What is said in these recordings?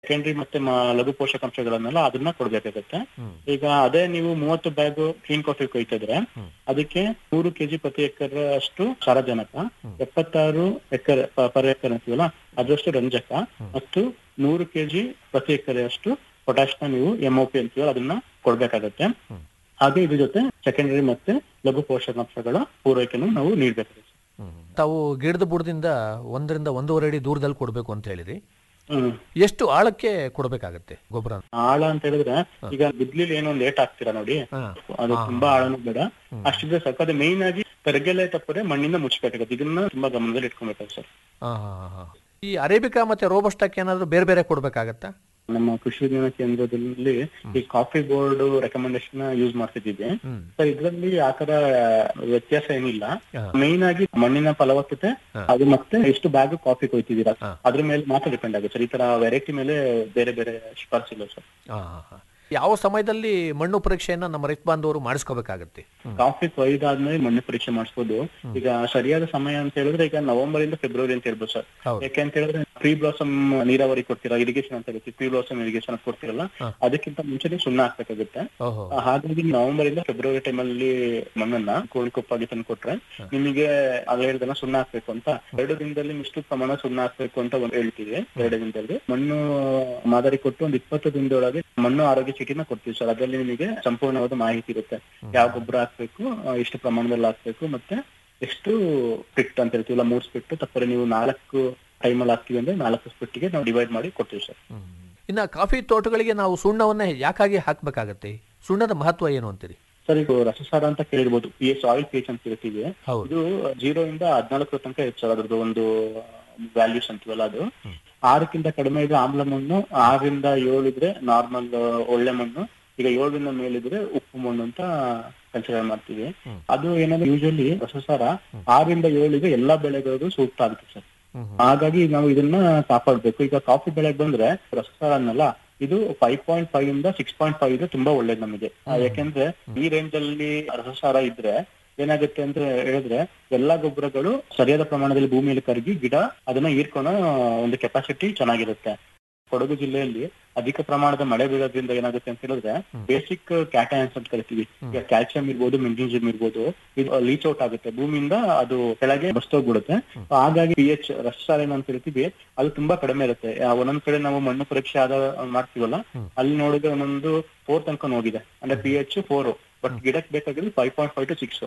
Secondary ಮತ್ತೆ ಮ- ಲಘು ಪೋಷಕಾಂಶಗಳನ್ನೆಲ್ಲ ಅದನ್ನ ಕೊಡ್ಬೇಕಾಗತ್ತೆ ಈಗ ಅದೇ ನೀವು ಮೂವತ್ತು ಬ್ಯಾಗ್ ಕ್ಲೀನ್ ಕಾಫಿ ಕೊಯ್ತಿದ್ರೆ ಅದಕ್ಕೆ ನೂರು ಕೆಜಿ ಪ್ರತಿ ಎಕರ್ ಅಷ್ಟು ಸಾರಜನಕ ಎಪ್ಪತ್ತಾರು ಎಕರೆ ಪರ್ ಎಕರ್ ಅಂತೀವಲ್ಲ ಅದರಷ್ಟು ರಂಜಕ ಮತ್ತು ನೂರು ಕೆಜಿ ಪ್ರತಿ ಎಕರೆ ಅಷ್ಟು ಪೊಟ್ಯಾಶ್ನ ನೀವು ಎಂಒಪಿ ಅಂತೀವಲ್ಲ ಅದನ್ನ ಕೊಡ್ಬೇಕಾಗತ್ತೆ ಹಾಗೆ ಇದ್ರ ಜೊತೆ ಸೆಕೆಂಡರಿ ಮತ್ತೆ ಲಘು ಪೋಷಕಾಂಶಗಳ ಪೂರೈಕೆಯನ್ನು ನಾವು ನೀಡ್ಬೇಕಾಗುತ್ತೆ ತಾವು ಗಿಡದ ಬುಡದಿಂದ ಒಂದರಿಂದ ಒಂದೂವರೆ ಅಡಿ ದೂರದಲ್ಲಿ ಕೊಡಬೇಕು ಅಂತ ಹೇಳಿದ್ರಿ ಹ್ಮ್ ಎಷ್ಟು ಆಳಕ್ಕೆ ಕೊಡಬೇಕಾಗತ್ತೆ ಗೊಬ್ಬರ ಆಳ ಅಂತ ಹೇಳಿದ್ರೆ ಈಗ ಬಿದ್ಲಿಲ್ ಏನೋ ಲೇಟ್ ಆಗ್ತೀರಾ ನೋಡಿ ಅದು ತುಂಬಾ ಆಳನು ಬೇಡ ಅಷ್ಟಿದ್ರೆ ಸಾಕು ಅದು ಮೇಯ್ನ್ ಆಗಿ ತರಗೆಲೆ ತಪ್ಪದೆ ಮಣ್ಣಿಂದ ಮುಚ್ಚಬೇಕಾಗುತ್ತೆ ಇದನ್ನ ತುಂಬಾ ಗಮನದಲ್ಲಿ ಇಟ್ಕೊಬೇಕು ಸರ್ ಹಾ, ಹಾ, ಹಾ, ಹಾ. ಈ ಅರೇಬಿಕಾ ಮತ್ತೆ ರೋಬಸ್ಟಾಕ್ ಏನಾದ್ರು ಬೇರೆ ಬೇರೆ ಕೊಡ್ಬೇಕಾಗತ್ತಾ ನಮ್ಮ ಕೃಷಿ ವಿಜ್ಞಾನ ಕೇಂದ್ರದಲ್ಲಿ ಈ ಕಾಫಿ ಬೋರ್ಡ್ ರೆಕಮೆಂಡೇಶನ್ ಯೂಸ್ ಮಾಡ್ತಿದ್ದೀವಿ ಸರ್ ಇದ್ರಲ್ಲಿ ಆತರ ವ್ಯತ್ಯಾಸ ಏನಿಲ್ಲ ಮೇಯ್ನ್ ಆಗಿ ಮಣ್ಣಿನ ಫಲವತ್ತತೆ ಅದು ಮತ್ತೆ ಎಷ್ಟು ಬ್ಯಾಗ್ ಕಾಫಿ ಕೊಯ್ತಿದ್ದೀರಾ ಅದ್ರ ಮೇಲೆ ಮಾತ್ರ ಡಿಪೆಂಡ್ ಆಗುತ್ತೆ ಸರ್ ಈ ತರ ವೆರೈಟಿ ಮೇಲೆ ಬೇರೆ ಬೇರೆ ಶಿಫಾರಸಿಲ್ಲ ಸರ್ ಹಾ, ಹಾ, ಹಾ. ಯಾವ ಸಮಯದಲ್ಲಿ ಮಣ್ಣು ಪರೀಕ್ಷೆಯನ್ನ ನಮ್ಮ ರೈತ ಬಾಂಧವರು ಮಾಡಿಸ್ಕೋಬೇಕಾಗತ್ತೆ ಕಾಫಿ ಕೊಯ್ದಾದ್ಮೇಲೆ ಮಣ್ಣು ಪರೀಕ್ಷೆ ಮಾಡಿಸ್ಬೋದು ಈಗ ಸರಿಯಾದ ಸಮಯ ಅಂತ ಹೇಳಿದ್ರೆ ಈಗ ನವೆಂಬರ್ ಇಂದ ಫೆಬ್ರವರಿ ಅಂತ ಹೇಳ್ಬೋದು ಸರ್ ಹೌದು. ಯಾಕೆ ಅಂತ ಹೇಳಿದ್ರೆ ಪ್ರೀ ಬ್ಲಾಸಮ್ ನೀರಾವರಿ ಕೊಡ್ತೀರಾ ಇರಿಗೇಷನ್ ಅಂತ ಹೇಳ್ತೀವಿ ಪ್ರೀ ಬ್ಲಾಸಮ್ ಇರಿಗೇಷನ್ ಕೊಡ್ತಿರಲ್ಲ ಅದಕ್ಕಿಂತ ಮುಂಚೆನೆ ಸುಣ್ಣ ಹಾಕ್ಬೇಕಾಗುತ್ತೆ ಓಹೋ ಆ, ಹಾಗಾಗಿ ನವೆಂಬರ್ ಇಂದ ಫೆಬ್ರವರಿ ಟೈಮ್ ಅಲ್ಲಿ ಮಣ್ಣನ್ನ ಕೋಳಿ ಕೊಪ್ಪಾಗಿ ತಂದು ಕೊಟ್ರೆ ನಿಮಗೆ ಅಲ್ಲಿ ಹೇಳ್ದಲ್ಲ ಸುಣ್ಣ ಹಾಕ್ಬೇಕು ಅಂತ ಎರಡು ದಿನದಲ್ಲಿ ಇಷ್ಟು ಪ್ರಮಾಣ ಸುಣ್ಣ ಹಾಕ್ಬೇಕು ಅಂತ ಒಂದು ಹೇಳ್ತೀವಿ ಎರಡು ದಿನದಲ್ಲಿ ಮಣ್ಣು ಮಾದರಿ ಕೊಟ್ಟು ಒಂದು ಇಪ್ಪತ್ತು ದಿನದೊಳಗೆ ಮಣ್ಣು ಆರೋಗ್ಯ ಚೀಟಿನ ಕೊಡ್ತೀವಿ ಸರ್ ಅದರಲ್ಲಿ ನಿಮಗೆ ಸಂಪೂರ್ಣವಾದ ಮಾಹಿತಿ ಇರುತ್ತೆ ಯಾವ ಗೊಬ್ಬರ ಹಾಕ್ಬೇಕು ಆ, ಎಷ್ಟು ಪ್ರಮಾಣದಲ್ಲಿ ಹಾಕ್ಬೇಕು ಮತ್ತೆ ಎಷ್ಟು ಸ್ಪಿಟ್ ಅಂತ ಹೇಳ್ತೀವಲ್ಲ ಮೂರ್ ಸ್ಪಿಟ್ ತಪ್ಪರೆ ನೀವು ನಾಲ್ಕು ಟೈಮಲ್ಲಿ ಹಾಕ್ತೀವಿ ಅಂದ್ರೆ ನಾಲ್ಕು ಸ್ಪಿಟ್ಗೆ ನಾವು ಡಿವೈಡ್ ಮಾಡಿ ಕೊಡ್ತೀವಿ ಸರ್ ಇನ್ನ ಕಾಫಿ ತೋಟಗಳಿಗೆ ನಾವು ಸುಣ್ಣವನ್ನ ಯಾಕಾಗಿ ಹಾಕ್ಬೇಕಾಗತ್ತೆ ಸುಣ್ಣದ ಮಹತ್ವ ಏನು ಅಂತೀರಿ ಸರ್ ಈಗ ರಸಸಾರ ಅಂತ ಕೇಳಿರ್ಬೋದು P S oil P H ಅಂತ ಹೇಳ್ತೀವಿ ಹೌದು. ಇದು ಜೀರೋ ಇಂದ ಹದಿನಾಲ್ಕರ ತನಕ ಇರುತ್ತೆ ಸರ್ ಅದ್ರದ್ದು ಒಂದು ವ್ಯಾಲ್ಯೂಸ್ ಅಂತೀವಲ್ಲ ಅದು ಆರಕ್ಕಿಂತ ಕಡಿಮೆ ಇದ್ರೆ ಆಮ್ಲ ಮಣ್ಣು ಆರರಿಂದ ಏಳು ಇದ್ರೆ ನಾರ್ಮಲ್ ಒಳ್ಳೆ ಮಣ್ಣು ಈಗ ಏಳರಿಂದ ಮೇಲಿದ್ರೆ ಉಪ್ಪು ಮಣ್ಣು ಅಂತ ಕನ್ಸಿಡರ್ ಮಾಡ್ತೀವಿ ಅದು ಏನಾದ್ರೆ ಯೂಶಲಿ ರಸಸಾರ ಆರರಿಂದ ಏಳಿಗೆ ಎಲ್ಲಾ ಬೆಳೆಗಳಿಗೂ ಸೂಕ್ತ ಆಗುತ್ತೆ ಸರ್ ಹಾಗಾಗಿ ನಾವು ಇದನ್ನ ಕಾಪಾಡ್ಬೇಕು ಈಗ ಕಾಫಿ ಬೆಳೆಗೆ ಬಂದ್ರೆ ರಸಸಾರ ಅನ್ನಲ್ಲ ಇದು ಫೈವ್ ಪಾಯಿಂಟ್ ಫೈವ್ ಇಂದ ಸಿಕ್ಸ್ ಪಾಯಿಂಟ್ ಫೈವ್ ಇದ್ರೆ ತುಂಬಾ ಒಳ್ಳೇದು ನಮಗೆ ಆ, ಯಾಕೆಂದ್ರೆ ಈ ರೇಂಜ್ ಅಲ್ಲಿ ರಸಸಾರ ಇದ್ರೆ ಏನಾಗುತ್ತೆ ಅಂತ ಹೇಳಿದ್ರೆ ಎಲ್ಲಾ ಗೊಬ್ಬರಗಳು ಸರಿಯಾದ ಪ್ರಮಾಣದಲ್ಲಿ ಭೂಮಿಯಲ್ಲಿ ಕರಗಿ ಗಿಡ ಅದನ್ನ ಹೀರ್ಕೊಳೋ ಒಂದು ಕೆಪಾಸಿಟಿ ಚೆನ್ನಾಗಿರುತ್ತೆ ಕೊಡಗು ಜಿಲ್ಲೆಯಲ್ಲಿ ಅಧಿಕ ಪ್ರಮಾಣದ ಮಳೆ ಬೀಳೋದ್ರಿಂದ ಏನಾಗುತ್ತೆ ಅಂತ ಹೇಳಿದ್ರೆ ಬೇಸಿಕ್ ಕ್ಯಾಟಯನ್ಸ್ ಅಂತ ಕರಿತೀವಿ ಈಗ ಕ್ಯಾಲ್ಸಿಯಂ ಇರ್ಬೋದು ಮೆಗ್ನೀಸಿಯಂ ಇರ್ಬೋದು ಇದು ಲೀಚ್ ಔಟ್ ಆಗುತ್ತೆ ಭೂಮಿಯಿಂದ ಅದು ಕೆಳಗೆ ಬಸ್ತೋಗ್ಬಿಡುತ್ತೆ ಹಾಗಾಗಿ ಪಿ ಎಚ್ ರಸಸಾರ ಏನಂತ ಹೇಳ್ತೀವಿ ಅದು ತುಂಬಾ ಕಡಿಮೆ ಇರುತ್ತೆ ಆ, ಒಂದೊಂದ್ ಕಡೆ ನಾವು ಮಣ್ಣು ಪರೀಕ್ಷೆ ಆದ ಮಾಡ್ತೀವಲ್ಲ ಅಲ್ಲಿ ನೋಡಿದ್ರೆ ಒಂದೊಂದು ಫೋರ್ ತನಕ ಹೋಗಿದೆ ಅಂದ್ರೆ ಪಿ ಎಚ್ ಫೋರ್ ಬಟ್ ಗಿಡಕ್ಕೆ ಬೇಕಾಗಿರೋದು five point five to six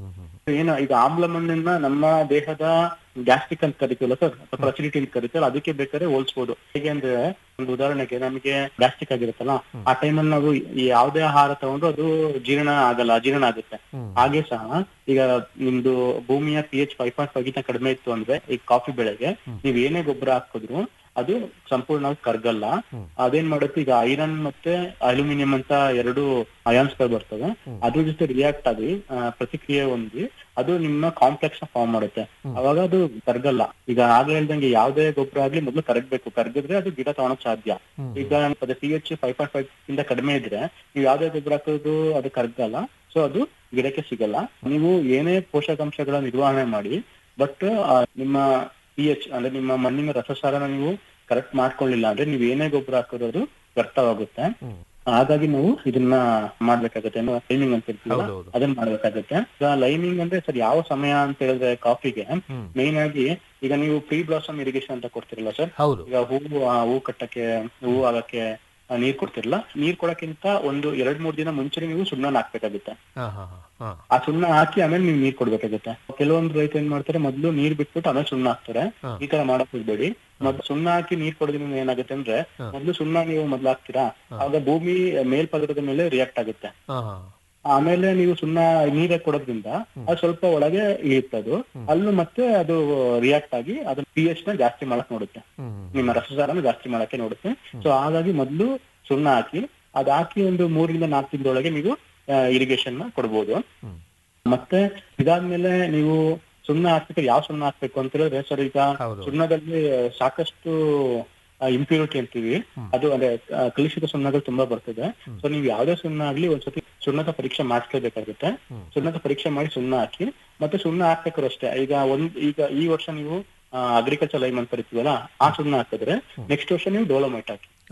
ಏನು ಈಗ ಆಮ್ಲ ಮಣ್ಣನ್ನ ನಮ್ಮ ದೇಹದ ಗ್ಯಾಸ್ಟ್ರಿಕ್ ಅಂತ ಕರಿತೀವಲ್ಲ ಸರ್ ಅಥವಾ ಅಸಿಡಿಟಿ ಅಂತ ಕರಿತೀವಲ್ಲ ಅದಕ್ಕೆ ಬೇಕಾದ್ರೆ ಹೋಲ್ಸ್ಬೋದು ಹೇಗೆ ಅಂದ್ರೆ ಒಂದು ಉದಾಹರಣೆಗೆ ನಮಗೆ ಗ್ಯಾಸ್ಟ್ರಿಕ್ ಆಗಿರುತ್ತಲ್ಲ ಆ ಟೈಮಲ್ಲಿ ನಾವು ಈ ಯಾವುದೇ ಆಹಾರ ತಗೊಂಡ್ರು ಅದು ಜೀರ್ಣ ಆಗಲ್ಲ ಅಜೀರ್ಣ ಆಗುತ್ತೆ ಹಾಗೆ ಸಹ ಈಗ ನಿಮ್ದು ಭೂಮಿಯ P H five point five ಗಿಂತ ಕಡಿಮೆ ಇತ್ತು ಅಂದ್ರೆ ಈ ಕಾಫಿ ಬೆಳೆಗೆ ನೀವ್ ಏನೇ ಗೊಬ್ಬರ ಹಾಕಿದ್ರು ಅದು ಸಂಪೂರ್ಣವಾಗಿ ಕರ್ಗಲ್ಲ ಅದೇನ್ ಮಾಡುತ್ತೆ ಈಗ ಐರನ್ ಮತ್ತೆ ಅಲ್ಯೂಮಿನಿಯಂ ಅಂತ ಎರಡು ಅಯಾನ್ಸ್ ಗಳು ಬರ್ತವೆ ಅದ್ರ ಜೊತೆ ರಿಯಾಕ್ಟ್ ಆಗಿ ಆ, ಪ್ರತಿಕ್ರಿಯೆ ಹೊಂದಿ ಅದು ನಿಮ್ಮ ಕಾಂಪ್ಲೆಕ್ಸ್ ನ ಫಾರ್ಮ್ ಮಾಡುತ್ತೆ ಅವಾಗ ಅದು ಕರ್ಗಲ್ಲ ಈಗ ಆಗ್ಲೇ ಹೇಳ್ದಂಗೆ ಯಾವ್ದೇ ಗೊಬ್ಬರ ಆಗ್ಲಿ ಮೊದಲು ಕರಗ್ಬೇಕು ಕರ್ಗಿದ್ರೆ ಅದು ಗಿಡ ತಗೊಳಕ್ ಸಾಧ್ಯ ಈಗ ಅದೇ P H five point five ಇಂದ ಕಡಿಮೆ ಇದ್ರೆ ನೀವು ಯಾವ್ದೇ ಗೊಬ್ಬರ ಹಾಕೋದು ಅದು ಕರ್ಗಲ್ಲ ಸೊ ಅದು ಗಿಡಕ್ಕೆ ಸಿಗಲ್ಲ ನೀವು ಏನೇ ಪೋಷಕಾಂಶಗಳ ನಿರ್ವಹಣೆ ಮಾಡಿ ಬಟ್ ನಿಮ್ಮ ಪಿ ಎಚ್ ಅಂದ್ರೆ ನಿಮ್ಮ ಮಣ್ಣಿನ ರಸಸಾರನ ನೀವು ಕರೆಕ್ಟ್ ಮಾಡ್ಕೊಳ್ಳಿಲ್ಲ ಅಂದ್ರೆ ನೀವು ಏನೇ ಗೊಬ್ಬರ ಹಾಕಿದ್ರು ಅದು ವ್ಯರ್ಥವಾಗುತ್ತೆ ಹಾಗಾಗಿ ನಾವು ಇದನ್ನ ಮಾಡ್ಬೇಕಾಗತ್ತೆ ಲೈಮಿಂಗ್ ಅಂತ ಹೇಳ್ತೀವಲ್ಲ ಹೌದೌದು. ಅದನ್ನ ಮಾಡ್ಬೇಕಾಗತ್ತೆ ಈಗ ಲೈಮಿಂಗ್ ಅಂದ್ರೆ ಸರ್ ಯಾವ ಸಮಯ ಅಂತ ಹೇಳಿದ್ರೆ ಕಾಫಿಗೆ ಮೇನ್ ಆಗಿ ಈಗ ನೀವು ಪ್ರೀ ಬ್ಲಾಸಮ್ ಇರಿಗೇಷನ್ ಅಂತ ಕೊಡ್ತಿರಲ್ಲ ಸರ್ ಹೌದು ಈಗ ಹೂವು ಆ, ಹೂ ಕಟ್ಟಕ್ಕೆ ಹೂವು ಆಗಕ್ಕೆ ಆ, ನೀರ್ ಕೊಡ್ತಿರಲ್ಲ ನೀರ್ ಕೊಡಕ್ಕಿಂತ ಒಂದು ಎರಡ್ ಮೂರ್ ದಿನ ಮುಂಚೆ ನೀವು ಸುಣ್ಣ ಹಾಕ್ಬೇಕಾಗುತ್ತೆ ಹಾ ಹಾ ಹಾ ಹಾ ಆ ಸುಣ್ಣ ಹಾಕಿ ಆಮೇಲೆ ನೀವು ನೀರ್ ಕೊಡ್ಬೇಕಾಗುತ್ತೆ ಕೆಲವೊಂದು ರೈತ ಏನ್ ಮಾಡ್ತಾರೆ ಮೊದ್ಲು ನೀರ್ ಬಿಟ್ಬಿಟ್ಟು ಆಮೇಲೆ ಸುಣ್ಣ ಹಾಕ್ತಾರೆ ಈ ತರ ಮಾಡಕ್ ಹೋಗ್ಬೇಡಿ ಮೊದ್ಲು ಸುಣ್ಣ ಹಾಕಿ ನೀರ್ ಕೊಡೋದ್ರಿಂದ ಏನಾಗುತ್ತೆ ಅಂದ್ರೆ ಮೊದ್ಲು ಸುಣ್ಣ ನೀವು ಮೊದ್ಲು ಹಾಕ್ತೀರಾ ಆಗ ಭೂಮಿ ಮೇಲ್ಪದರದ ಮೇಲೆ ರಿಯಾಕ್ಟ್ ಆಗುತ್ತೆ ಹಾ ಹಾ ಆಮೇಲೆ ನೀವು ಸುಣ್ಣ ನೀರೇ ಕೊಡೋದ್ರಿಂದ ಅದು ಸ್ವಲ್ಪ ಒಳಗೆ ಇಳಿಯುತ್ತೆ ಅದು ಅಲ್ಲೂ ಮತ್ತೆ ಅದು ರಿಯಾಕ್ಟ್ ಆಗಿ ಅದನ್ನ ಪಿ ಎಚ್ ನ ಜಾಸ್ತಿ ಮಾಡಕ್ ನೋಡುತ್ತೆ ನಿಮ್ಮ ರಸಸಾರನ ಜಾಸ್ತಿ ಮಾಡಕ್ಕೆ ನೋಡುತ್ತೆ ಸೊ ಹಾಗಾಗಿ ಮೊದ್ಲು ಸುಣ್ಣ ಹಾಕಿ ಅದ್ ಹಾಕಿ ಒಂದು ಮೂರರಿಂದ ನಾಲ್ಕು ದಿನದೊಳಗೆ ನೀವು ಇರಿಗೇಷನ್ ನ ಕೊಡ್ಬೋದು ಮತ್ತೆ ಇದಾದ್ಮೇಲೆ ನೀವು ಸುಣ್ಣ ಹಾಕ್ಬೇಕು ಯಾವ ಸುಣ್ಣ ಹಾಕ್ಬೇಕು ಅಂತ ಹೇಳಿದ್ರೆ ಸರ್ ಈಗ ಸುಣ್ಣದಲ್ಲಿ ಸಾಕಷ್ಟು ಇಂಪ್ಯೂರಿಟಿ ಅಂತೀವಿ ಅದು ಅಂದ್ರೆ ಆ, ಕಲುಷಿತ ಸುಣ್ಣಗಳು ತುಂಬಾ ಬರ್ತದೆ ಸೊ ನೀವು ಯಾವ್ದೇ ಸುಣ್ಣ ಆಗ್ಲಿ ಒಂದ್ಸತಿ ಸುಣ್ಣದ ಪರೀಕ್ಷೆ ಮಾಡಿಸ್ಲೇಬೇಕಾಗುತ್ತೆ ಸುಣ್ಣದ ಪರೀಕ್ಷೆ ಮಾಡಿ ಸುಣ್ಣ ಹಾಕಿ ಮತ್ತೆ ಸುಣ್ಣ ಹಾಕ್ಬೇಕಾದ್ರು ಅಷ್ಟೇ ಈಗ ಒಂದ್ ಈಗ ಈ ವರ್ಷ ನೀವು ಅಗ್ರಿಕಲ್ಚರ್ ಲೈಮ್ ಅಂತ ಕರಿತೀವಲ್ಲ ಆ ಸುಣ್ಣ ಹಾಕಿದ್ರೆ ನೆಕ್ಸ್ಟ್ ವರ್ಷ ನೀವು ಡೋಲೋಮೈಟ್ ಹಾಕಿ